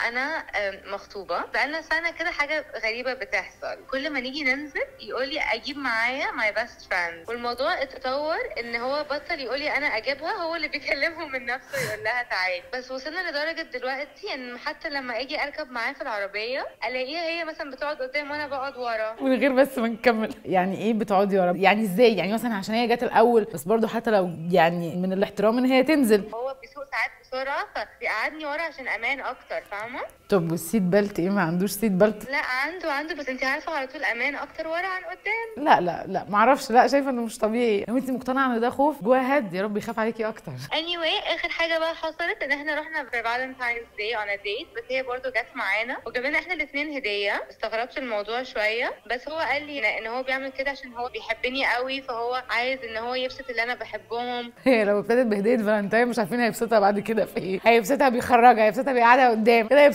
انا آم، مخطوبه بقالنا سنه كده حاجه غريبه بتحصل كل ما نيجي ننزل يقول لي اجيب معايا ماي بيست فريند والموضوع اتطور ان هو بطل يقول لي انا اجيبها هو اللي بيكلمهم من نفسه يقول لها تعالي بس وصلنا لدرجه دلوقتي ان حتى لما اجي اركب معاه في العربيه الاقيها هي مثلا بتقعد قدام وانا بقعد ورا من غير بس ما نكمل يعني ايه بتقعدي ورا يعني ازاي يعني مثلا عشان هي جت الاول بس برضو حتى لو يعني من الاحترام ان هي تنزل هو بيسوق ساعات بسرعه فبيقعدني ورا عشان امان اكتر فاهمه طب والسيت بلت ايه ما عندوش سيت بلت لا عنده عنده بس انت عارفه على طول امان اكتر ورا عن قدام لا لا لا معرفش لا شايفه انه مش طبيعي لو انت مقتنعه ان ده خوف جواها هد يا رب يخاف عليكي اكتر anyway اخر حاجه بقى حصلت ان احنا رحنا في فالنتاينز داي on a date بس هي برضه جت معانا وجاب لنا احنا الاثنين هديه استغربت الموضوع شويه بس هو قال لي ان- ان هو بيعمل كده عشان هو بيحبني قوي فهو عايز ان هو يبسط اللي انا بحبهم هي لو ابتدت بهديه فالنتاين مش عارفين هيبسطها بعد كده في ايه هيبسطها بيخرجها هيبسطها بيقعدها قدام كده